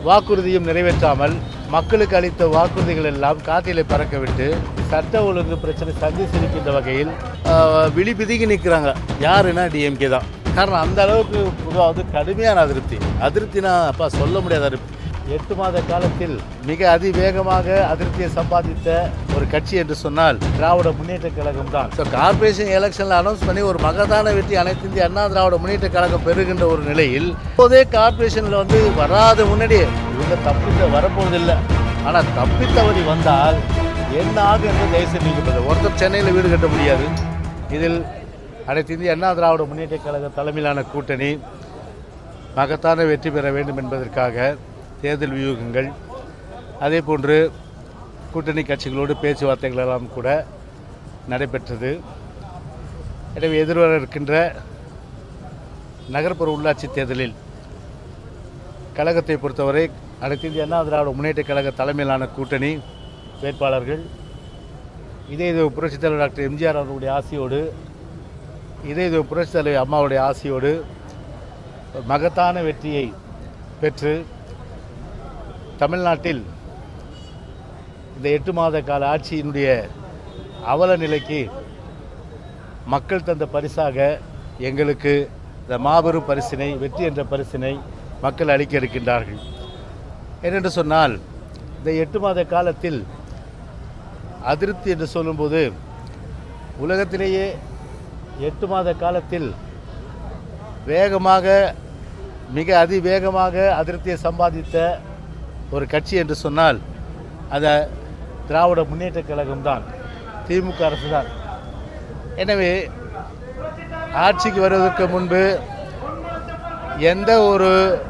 வாக்குறுதியும் நிறைவேற்றாமல் மக்களுக்கு அளித்த வாக்குறுதிகள் எல்லாம் காற்றிலே பறக்கவிட்டு சட்ட ஒழுங்கு பிரச்சனை சந்திச்சிருக்கின்ற வகையில் ஆஹ், விழி பிதுங்கி நிற்கிறாங்க யாருன்னா டிஎம்கே தான் காரணம் அந்த அளவுக்கு பொதுவாக வந்து கடுமையான அதிருப்தி அதிருப்தினா அப்பா சொல்ல முடியாத அதிருப்தி எட்டு மாத காலத்தில் மிக அதிவேகமாக அதிருப்தியை சம்பாதித்த ஒரு கட்சி என்று சொன்னால் திராவிட முன்னேற்ற கழகம் தான் ஸோ கார்பரேஷன் எலெக்ஷனில் அனௌன்ஸ் பண்ணி ஒரு மகத்தான வெற்றி அனைத்து இந்திய அண்ணா திராவிட முன்னேற்ற கழகம் பெறுகின்ற ஒரு நிலையில் இப்போதே கார்பரேஷனில் வந்து வராத முன்னாடியே இவங்க தப்பித்த வரப்போவதில்லை ஆனால் தப்பித்தவரி வந்தால் என்ன ஆகும் என்று தயவுசெய்து நீங்கள் ஒருத்தர் சென்னையில் வீடு கட்ட முடியாது இதில் அனைத்து இந்திய அண்ணா திராவிட முன்னேற்ற கழக தலைமையிலான கூட்டணி மகத்தான வெற்றி பெற வேண்டும் என்பதற்காக தேர்தல் வியூகங்கள் அதே போன்று கூட்டணி கட்சிகளோடு பேச்சுவார்த்தைகள் எல்லாம் கூட நடைபெற்றது எனவே எதிர்வர இருக்கின்ற நகர்ப்புற உள்ளாட்சி தேர்தலில் கழகத்தை பொறுத்தவரை அனைத்து இந்திய அண்ணா திராவிட முன்னேற்ற கழக தலைமையிலான கூட்டணி வேட்பாளர்கள் இதே இது புரட்சித் தலைவர் டாக்டர் எம்ஜிஆர் அவர்களுடைய ஆசையோடு இதே இது புரட்சித் தலைவர் அம்மாவுடைய ஆசையோடு மகத்தான வெற்றியை பெற்று தமிழ்நாட்டில் இந்த எட்டு மாத கால ஆட்சியினுடைய அவல நிலைக்கு மக்கள் தந்த பரிசாக எங்களுக்கு இந்த மாபெரும் பரிசினை வெற்றி என்ற பரிசினை மக்கள் அளிக்க இருக்கின்றார்கள் ஏனென்று சொன்னால் இந்த எட்டு மாத காலத்தில் அதிருப்தி என்று சொல்லும்போது உலகத்திலேயே எட்டு மாத காலத்தில் வேகமாக மிக அதிவேகமாக அதிருப்தியை சம்பாதித்த ஒரு கட்சி என்று சொன்னால் அது திராவிட முன்னேற்ற கழகம் தான் திமுக அரசு தான் எனவே ஆட்சிக்கு வருவதற்கு முன்பு எந்த ஒரு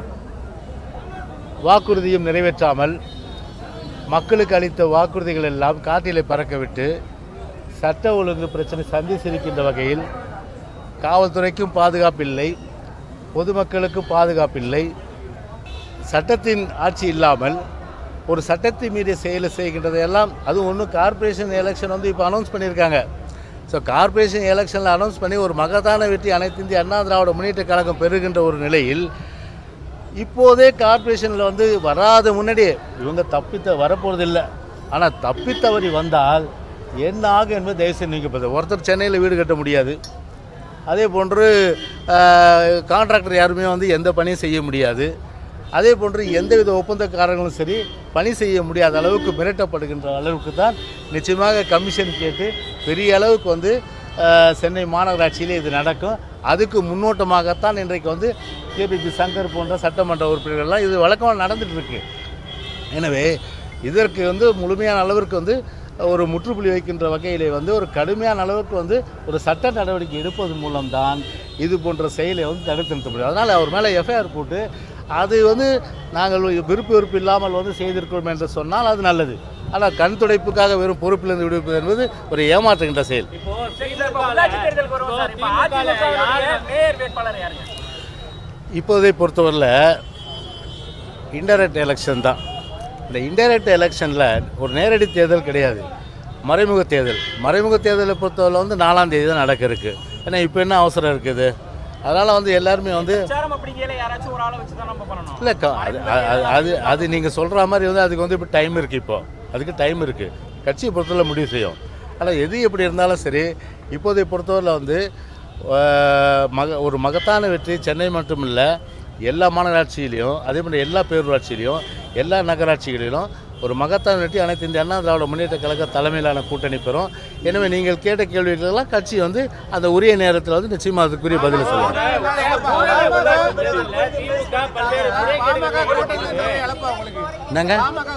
வாக்குறுதியும் நிறைவேற்றாமல் மக்களுக்கு அளித்த வாக்குறுதிகள் எல்லாம் காற்றிலே பறக்கவிட்டு சட்ட ஒழுங்கு பிரச்சனை சந்திச்சிருக்கின்ற வகையில் காவல்துறைக்கும் பாதுகாப்பில்லை பொதுமக்களுக்கும் பாதுகாப்பில்லை சட்டத்தின் ஆட்சி இல்லாமல் ஒரு சட்டத்தை மீறிய செயலை செய்கின்றதையெல்லாம் அதுவும் ஒன்றும் கார்ப்பரேஷன் எலெக்ஷன் வந்து இப்போ அனௌன்ஸ் பண்ணியிருக்காங்க ஸோ கார்ப்பரேஷன் எலெக்ஷனில் அனௌன்ஸ் பண்ணி ஒரு மகத்தான வெற்றி அனைத்து இந்திய அண்ணா திராவிட முன்னேற்ற கழகம் பெறுகின்ற ஒரு நிலையில் இப்போதே கார்ப்பரேஷனில் வந்து வராத முன்னாடியே இவங்க தப்பித்த வரப்போறதில்லை ஆனால் தப்பித்தவரி வந்தால் என்ன ஆகும் என்பது தயவுசெய்து நீங்கள் ஒருத்தர் சென்னையில் வீடு கட்ட முடியாது அதே போன்று கான்ட்ராக்டர் யாருமே வந்து எந்த பணியும் செய்ய முடியாது அதே போன்று எந்தவித ஒப்பந்தக்காரங்களும் சரி பணி செய்ய முடியாத அளவுக்கு மிரட்டப்படுகின்ற அளவுக்கு தான் நிச்சயமாக கமிஷன் கேட்டு பெரிய அளவுக்கு வந்து ஆஹ், சென்னை மாநகராட்சியிலே இது நடக்கும் அதுக்கு முன்னோட்டமாகத்தான் இன்றைக்கு வந்து கேபிபி சங்கர் போன்ற சட்டமன்ற உறுப்பினர்கள்லாம் இது வழக்கமாக நடந்துட்டு இருக்கு எனவே இதற்கு வந்து முழுமையான அளவிற்கு வந்து ஒரு முற்றுப்புள்ளி வைக்கின்ற வகையிலே வந்து ஒரு கடுமையான அளவுக்கு வந்து ஒரு சட்ட நடவடிக்கை எடுப்பதன் மூலம்தான் இது போன்ற செயலை வந்து தடுத்து நிறுத்த முடியும் அதனால் அவர் மேலே எஃப்ஐஆர் போட்டு அது வந்து நாங்கள் விருப்பு வெறுப்பு இல்லாமல் வந்து செய்திருக்கிறோம் என்று சொன்னால் அது நல்லது ஆனால் கண் துடைப்புக்காக வெறும் பொறுப்பிலிருந்து விடுவிப்பது என்பது ஒரு ஏமாற்றுகின்ற செயல் இப்போ இப்ப உள்ளாட்சி தேர்தலுக்கு வருவோம் சார். இப்ப அதிமுகவுடைய மேயர் வேட்பாளர் யாருங்க இப்போதை பொறுத்தவரையில் இன்டைரக்ட் எலெக்ஷன் தான் இந்த இன்டைரக்ட் எலெக்ஷனில் ஒரு நேரடி தேர்தல் கிடையாது மறைமுக தேர்தல் மறைமுக தேர்தலை பொறுத்தவரை வந்து நாலாம் தேதி தான் நடக்க இருக்கு ஏன்னா இப்போ என்ன அவசரம் இருக்குது அதனால் வந்து எல்லாருமே வந்து பிரச்சாரம் அப்படிங்கல யாராச்சும் ஒரு ஆளை வச்சு தான் நம்ம பண்ணணும் இல்லை அது அது- அது அது நீங்கள் சொல்கிற மாதிரி வந்து அதுக்கு வந்து இப்போ டைம் இருக்குது இப்போ அதுக்கு டைம் இருக்குது கட்சியை பொறுத்தவரை முடிவு செய்யும் ஆனால் எது எப்படி இருந்தாலும் சரி இப்போதை பொறுத்தவரையில் வந்து ஆஹ், மக ஒரு மகத்தான வெற்றி சென்னை மட்டும் இல்லை எல்லா மாநகராட்சியிலையும் அதே மாதிரி எல்லா பேரூராட்சியிலையும் எல்லா நகராட்சிகளிலும் ஒரு மகத்தான வெற்றி அனைத்து இந்திய அண்ணா திராவிட முன்னேற்ற கழக தலைமையிலான கூட்டணி பெறும் எனவே நீங்கள் கேட்ட கேள்விகளுக்கெல்லாம் கட்சி வந்து அந்த உரிய நேரத்தில் வந்து நிச்சயமாக அதுக்குரிய பதிலை சொல்லுவாங்க திமுக பல்வேறு முறைகேடுகளை என்னங்க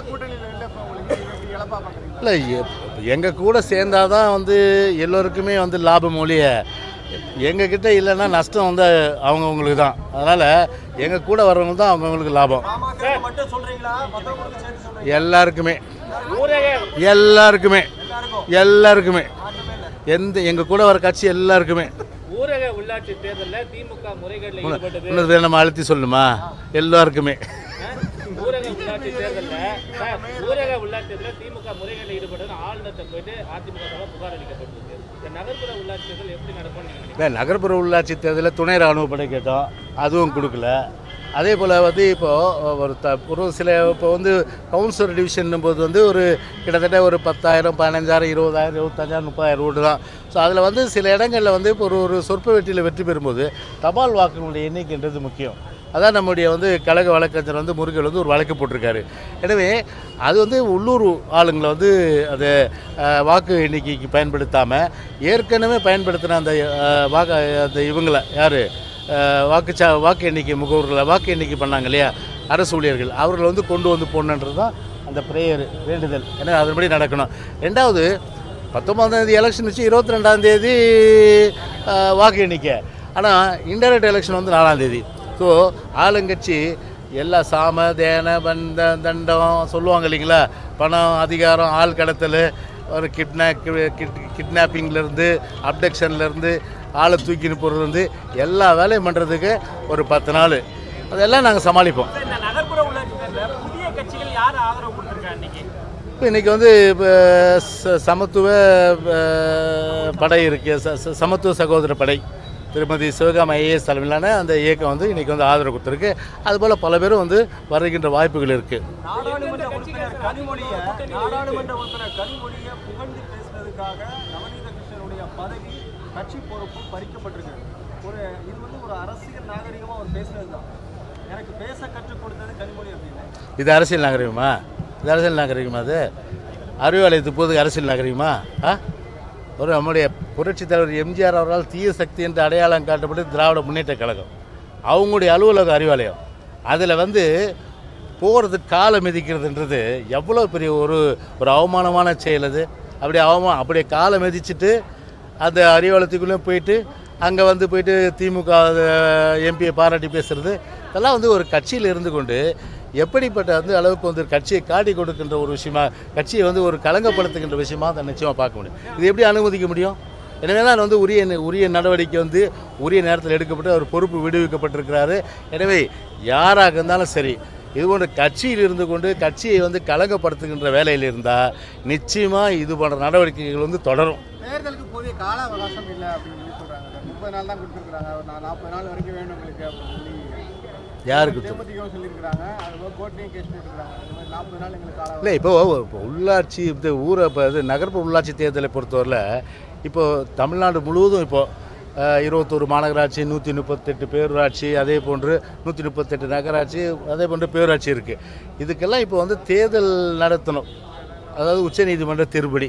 இல்லை எங்கள் கூட சேர்ந்தாதான் வந்து எல்லோருக்குமே வந்து லாபம் ஒழிய எங்கள் கிட்ட இல்லைன்னா நஷ்டம் வந்து அவங்கவுங்களுக்கு தான் அதனால் எங்கள் கூட வர்றவங்க தான் அவங்கவுங்களுக்கு லாபம் மட்டும் சொல்றீங்களா மத்தவங்களுக்கு சேர்த்து சொல்றீங்க எல்லாருக்குமே ஊரக எல்லாருக்குமே எல்லாருக்குமே எந்த எங்கள் கூட வர கட்சி எல்லாருக்குமே ஊரக உள்ளாட்சி தேர்தலில் திமுக முறைகேட்டில் ஈடுபட்டது இன்னொரு தடவை நம்ம அழுத்தி சொல்லணுமா எல்லாருக்குமே ஊரக உள்ளாட்சி தேர்தலில் சார் ஊரக உள்ளாட்சி தேர்தலில் திமுக முறைகேட்டில் ஈடுபட்டது ஆளுநர்கிட்ட போயிட்டு அதிமுக சார்பாக புகார் அளிக்கப்பட்டிருக்கு இந்த நகர்ப்புற உள்ளாட்சி தேர்தல் எப்படி நடக்கும்னு நீங்க நினைக்கிறீங்க இல்லை நகர்ப்புற உள்ளாட்சி தேர்தலில் துணை ராணுவ படை கேட்டோம் அதுவும் கொடுக்கல அதே போல் வந்து இப்போது ஒரு த ஒரு சில இப்போ வந்து கவுன்சிலர் டிவிஷன் போது வந்து ஒரு கிட்டத்தட்ட ஒரு பத்தாயிரம் பதினஞ்சாயிரம் இருபதாயிரம் இருபத்தஞ்சாயிரம் முப்பதாயிரம் ஓட்டு தான் ஸோ அதில் வந்து சில இடங்களில் வந்து இப்போ ஒரு ஒரு சொற்ப வெற்றியில் வெற்றி பெறும்போது தபால் வாக்குகளுடைய எண்ணிக்கைன்றது முக்கியம் அதான் நம்முடைய வந்து கழக வழக்கறிஞர் வந்து முருகல் வந்து ஒரு வழக்கு போட்டிருக்காரு எனவே அது வந்து உள்ளூர் ஆளுங்களை வந்து அதை அஹ், வாக்கு எண்ணிக்கைக்கு பயன்படுத்தாமல் ஏற்கனவே பயன்படுத்தின அந்த அஹ், வாக்கு அந்த இவங்களை யார் வாக்குச்சா வாக்கு எண்ணிக்கை முகவர்களை வாக்கு எண்ணிக்கை பண்ணாங்க இல்லையா அரசு ஊழியர்கள் அவர்களை வந்து கொண்டு வந்து போடணுன்றது தான் அந்த ப்ரேயர் வேண்டுதல் எனவே அதன்படி நடக்கணும் ரெண்டாவது பத்தொம்பதாம் தேதி எலெக்ஷன் வச்சு இருபத்தி ரெண்டாம் தேதி அஹ், வாக்கு எண்ணிக்கை ஆனால் இன்டைரக்ட் எலெக்ஷன் வந்து நாலாம் தேதி ஸோ ஆளுங்கட்சி எல்லா சாம தேன பந்த தண்டம் சொல்லுவாங்க இல்லைங்களா பணம் அதிகாரம் ஆள் கடத்தல் ஒரு கிட்னாப் கிட் கிட்னாப்பிங்லேருந்து அப்டக்ஷன்லேருந்து ஆளை தூக்கின்னு போகிறதுலேருந்து எல்லா வேலையும் பண்ணுறதுக்கு ஒரு பத்து நாள் அதெல்லாம் நாங்கள் சமாளிப்போம் இந்த நகர்ப்புற உள்ளாட்சி தேர்தலில் புதிய கட்சிகள் யார் ஆதரவு கொடுத்துருக்கா இன்னைக்கு இப்போ இன்றைக்கி வந்து இப்போ ச- சமத்துவ அஹ், படை இருக்கு ச- ச- சமத்துவ சகோதர படை திருமதி சிவகாம ஐஏஎஸ் தலைமையிலான அந்த இயக்கம் வந்து இன்றைக்கி வந்து ஆதரவு கொடுத்துருக்கு அதுபோல் பல பேரும் வந்து வருகின்ற வாய்ப்புகள் இருக்குது நாடாளுமன்ற உறுப்பினர் கனிமொழியை நாடாளுமன்ற உறுப்பினர் கனிமொழியை புகழ்ந்து பேசுனதுக்காக நவநீத கிருஷ்ணனுடைய பதவி கட்சி பொறுப்பு பறிக்கப்பட்டிருக்கு ஒரு இது வந்து ஒரு அரசியல் நாகரிகமாக அவர் பேசுனது தான் எனக்கு பேச கற்றுக் கொடுத்தது கனிமொழி அப்படின்னு இது அரசியல் நாகரிகமா இது அரசியல் நாகரிகமா அது அறிவாலயத்துக்கு போது அரசியல் நாகரிகமா ஆ ஒரு நம்முடைய புரட்சித் தலைவர் எம்ஜிஆர் அவரால் தீய சக்தி என்று அடையாளம் காட்டப்பட்டு திராவிட முன்னேற்ற கழகம் அவங்களுடைய அலுவலக அறிவாலயம் அதில் வந்து போகிறதுக்கு காலை மிதிக்கிறதுன்றது எவ்வளோ பெரிய ஒரு ஒரு அவமானமான செயல் அது அப்படி அவமா அப்படியே காலை மிதிச்சிட்டு அந்த அறிவாலயத்துக்குள்ளே போயிட்டு அங்கே வந்து போயிட்டு திமுக எம்பியை பாராட்டி பேசுறது இதெல்லாம் வந்து ஒரு கட்சியில் இருந்து கொண்டு எப்படிப்பட்ட வந்து அளவுக்கு வந்து ஒரு கட்சியை காட்டி கொடுக்கின்ற ஒரு விஷயமா கட்சியை வந்து ஒரு கலங்கப்படுத்துகின்ற விஷயமா அதை நிச்சயமாக பார்க்க முடியும் இது எப்படி அனுமதிக்க முடியும் எனவே தான் வந்து உரிய உரிய நடவடிக்கை வந்து உரிய நேரத்தில் எடுக்கப்பட்டு அவர் பொறுப்பு விடுவிக்கப்பட்டிருக்கிறாரு எனவே யாராக இருந்தாலும் சரி இது போன்ற கட்சியில் இருந்து கொண்டு கட்சியை வந்து கலங்கப்படுத்துகின்ற வேலையில் இருந்தால் நிச்சயமாக இது போன்ற நடவடிக்கைகள் வந்து தொடரும் தேர்தலுக்கு போதிய கால அவகாசம் இல்லை அப்படின்னு சொல்லி சொல்கிறாங்க முப்பது நாள் தான் கொடுத்துருக்குறாங்க ஒரு நா- நாற்பது நாள் வரைக்கும் வேணும் உங்களுக்கு அப்படின்னு சொல்லி யாருக்கு தேமுதிகவும் சொல்லியிருக்கிறாங்க அதுபோல் கோர்ட்லேயும் கேஸ் போட்டுருக்காங்க இந்த மாதிரி நாற்பது நாள் எங்களுக்கு கால இல்லை இப்போ இப்போ உள்ளாட்சி இந்த ஊரை இப்போ இது நகர்ப்புற உள்ளாட்சி தேர்தலை பொறுத்தவரையில் இப்போ தமிழ்நாடு முழுவதும் இப்போ அஹ், இருபத்தோரு மாநகராட்சி நூற்றி முப்பத்தெட்டு பேரூராட்சி அதே போன்று நூற்றி முப்பத்தெட்டு நகராட்சி அதே போன்று பேரூராட்சி இருக்குது இதுக்கெல்லாம் இப்போ வந்து தேர்தல் நடத்தணும் அதாவது உச்சநீதிமன்ற தீர்ப்படி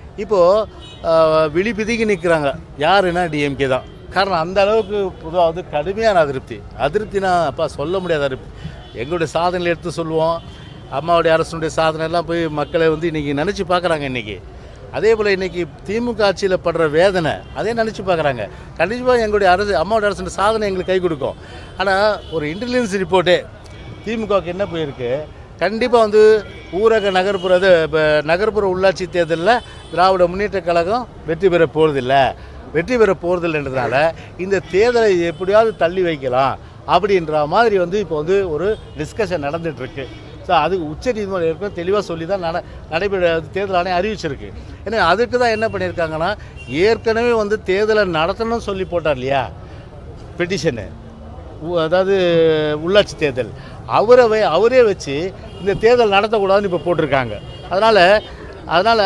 இப்போது விழி பிதுங்கி நிற்கிறாங்க யாருன்னா டிஎம்கே தான் காரணம் அந்த அளவுக்கு பொதுவாக வந்து கடுமையான அதிருப்தி அதிருப்தினா அப்பா சொல்ல முடியாத அதிருப்தி எங்களுடைய சாதனைகளை எடுத்து சொல்லுவோம் அம்மாவுடைய அரசனுடைய சாதனை எல்லாம் போய் மக்களை வந்து இன்றைக்கி நினச்சி பார்க்குறாங்க இன்றைக்கி அதே போல் இன்றைக்கி திமுக ஆட்சியில் படுற வேதனை அதே நினச்சி பார்க்குறாங்க கண்டிப்பாக எங்களுடைய அரசு அம்மாவுடைய அரசுடைய சாதனை எங்களுக்கு கை கொடுக்கும் ஆனால் ஒரு இன்டெலிஜென்ஸ் ரிப்போர்ட்டே திமுகவுக்கு என்ன போயிருக்கு கண்டிப்பாக வந்து ஊரக நகர்ப்புற இது இப்போ நகர்ப்புற உள்ளாட்சி தேர்தலில் திராவிட முன்னேற்ற கழகம் வெற்றி பெற போகிறதில்ல வெற்றி பெற போகிறதில்லைன்றதுனால இந்த தேர்தலை எப்படியாவது தள்ளி வைக்கலாம் அப்படின்ற மாதிரி வந்து இப்போ வந்து ஒரு டிஸ்கஷன் நடந்துகிட்ருக்கு ஸோ அது உச்சநீதிமன்றம் ஏற்கனவே தெளிவாக சொல்லி தான் நட நடைபெற தேர்தல் ஆணையம் அறிவிச்சிருக்கு ஏன்னா அதுக்கு தான் என்ன பண்ணியிருக்காங்கன்னா ஏற்கனவே வந்து தேர்தலை நடத்தணும்னு சொல்லி போட்டார் இல்லையா பெட்டிஷனு உ- அதாவது உள்ளாட்சி தேர்தல் அவரை வை அவரே வச்சு இந்த தேர்தல் நடத்தக்கூடாதுன்னு இப்போ போட்டிருக்காங்க அதனால் அதனால்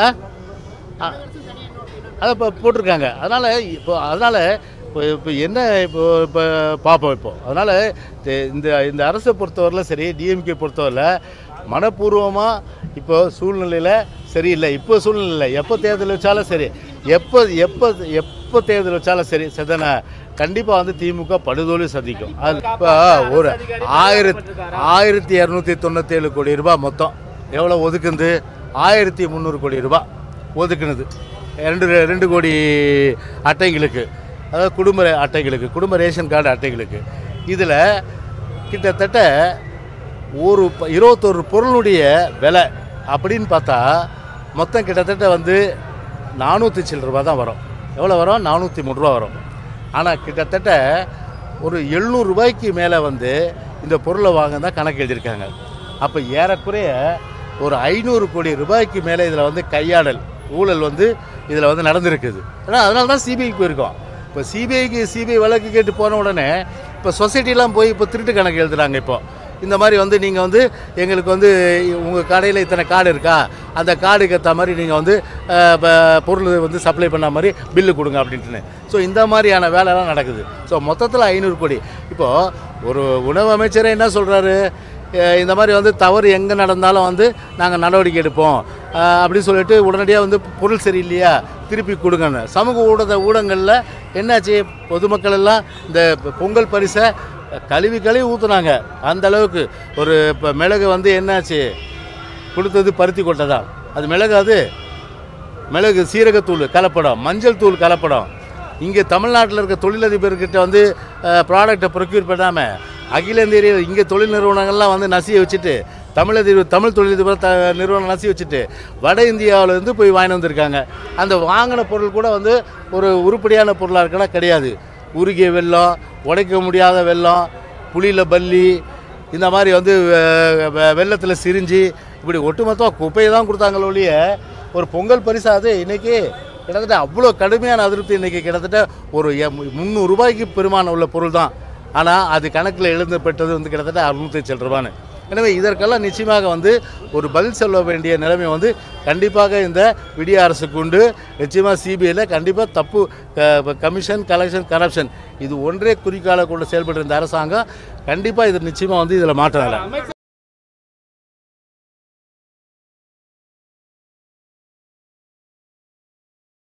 அதை இப்போ போட்டிருக்காங்க அதனால் இப்போ அதனால் இப்போ இப்போ என்ன இப்போ இப்போ பார்ப்போம் இப்போ அதனால் இந்த இந்த அரசை பொறுத்தவரையில் சரி டிஎம்கே பொறுத்தவரையில் மனப்பூர்வமாக இப்போ சூழ்நிலையில் சரியில்லை இப்போ சூழ்நிலை எப்போ தேர்தல் வச்சாலும் சரி எப்போ எப்போ எப்போ தேர்தல் வச்சாலும் சரி சதன கண்டிப்பாக வந்து திமுக படுதோல்வி சந்திக்கும் அது இப்போ ஒரு ஆயிரத்தி ஆயிரத்தி இரநூத்தி தொண்ணூற்றேழு கோடி ரூபாய் மொத்தம் எவ்வளோ ஒதுக்குது ஆயிரத்தி முந்நூறு கோடி ரூபாய் ஒதுக்குனது ரெண்டு ரெண்டு கோடி அட்டைகளுக்கு அதாவது குடும்ப அட்டைகளுக்கு குடும்ப ரேஷன் கார்டு அட்டைகளுக்கு இதில் கிட்டத்தட்ட ஒரு ப- இருபத்தொரு பொருளுடைய விலை அப்படின்னு பார்த்தா மொத்தம் கிட்டத்தட்ட வந்து நானூற்றி சில்லற ரூபா தான் வரும் எவ்வளோ வரும் நானூற்றி மூணு ரூபா வரும் ஆனால் கிட்டத்தட்ட ஒரு எழுநூறு ரூபாய்க்கு மேலே வந்து இந்த பொருளை வாங்க தான் கணக்கு எழுதியிருக்காங்க அப்போ ஏறக்குறைய ஒரு ஐநூறு கோடி ரூபாய்க்கு மேலே இதில் வந்து கையாடல் ஊழல் வந்து இதில் வந்து நடந்திருக்குது ஏன்னா அதனால தான் சிபிஐக்கு போயிருக்கோம் இப்போ சிபிஐக்கு சிபிஐ வழக்கு கேட்டு போன உடனே இப்போ சொசைட்டிலாம் போய் இப்போ திருட்டு கணக்கு எழுதுறாங்க இப்போ இந்த மாதிரி வந்து நீங்கள் வந்து எங்களுக்கு வந்து உங்கள் கடையில் இத்தனை கார்டு இருக்கா அந்த கார்டுக்கு ஏற்ற மாதிரி நீங்கள் வந்து அஹ், ப- பொருள் வந்து சப்ளை பண்ண மாதிரி பில்லு கொடுங்க அப்படின்ட்டுன்னு ஸோ இந்த மாதிரியான வேலைலாம் நடக்குது ஸோ மொத்தத்தில் ஐநூறு கோடி இப்போது ஒரு உணவு அமைச்சரே என்ன சொல்கிறாரு இந்த மாதிரி வந்து தவறு எங்கே நடந்தாலும் வந்து நாங்கள் நடவடிக்கை எடுப்போம் அஹ், அப்படின்னு சொல்லிட்டு உடனடியாக வந்து பொருள் சரியில்லையா திருப்பி கொடுங்கன்னு சமூக ஊடக ஊடகங்களில் என்னாச்சு பொதுமக்கள் எல்லாம் இந்த பொங்கல் பரிசை கழுவி கழுவி ஊற்றுனாங்க அந்த அளவுக்கு ஒரு இப்போ மிளகு வந்து என்னாச்சு கொடுத்தது பருத்தி கொட்டை தான் அது மிளகு அது மிளகு சீரகத்தூள் கலப்படம் மஞ்சள் தூள் கலப்படம் இங்கே தமிழ்நாட்டில் இருக்க தொழிலதிபர்கிட்ட வந்து ப்ராடக்டை ப்ரொக்யூர் பண்ணாமல் அகில இந்திய இங்கே தொழில் நிறுவனங்கள்லாம் வந்து நசிய வச்சுட்டு தமிழதிபர் தமிழ் தொழிலதிபர் த நிறுவனம் நசி வச்சுட்டு வட இந்தியாவிலேருந்து போய் வாங்கி வந்திருக்காங்க அந்த வாங்கின பொருள் கூட வந்து ஒரு உருப்படியான பொருளாக இருக்கனா கிடையாது உருகிய வெல்லம் உடைக்க முடியாத வெல்லம் புளியில் பல்லி இந்த மாதிரி வந்து வெள்ளத்தில் சிரிஞ்சு இப்படி ஒட்டுமொத்தமாக குப்பையை தான் கொடுத்தாங்களே ஒழிய ஒரு பொங்கல் பரிசாது இன்னைக்கு கிட்டத்தட்ட அவ்வளோ கடுமையான அதிருப்தி இன்னைக்கு கிட்டத்தட்ட ஒரு எ- முந்நூறு ரூபாய்க்கு பெருமானம் உள்ள பொருள் தான் ஆனால் அது கணக்கில் எழுதப்பட்டது வந்து கிட்டத்தட்ட அறுநூற்றி சில்லற ரூபான்னு எனவே இதற்கெல்லாம் நிச்சயமாக வந்து ஒரு பதில் சொல்ல வேண்டிய நிலைமை வந்து கண்டிப்பாக இந்த விடிய அரசுக்கு உண்டு நிச்சயமாக சிபிஐயில் கண்டிப்பாக தப்பு க- கமிஷன் கலெக்ஷன் கரப்ஷன் இது ஒன்றே குறிக்கால கொண்டு செயல்படுற இந்த அரசாங்கம் கண்டிப்பாக இது நிச்சயமாக வந்து இதில் மாற்றம் இல்லை அமைச்சர்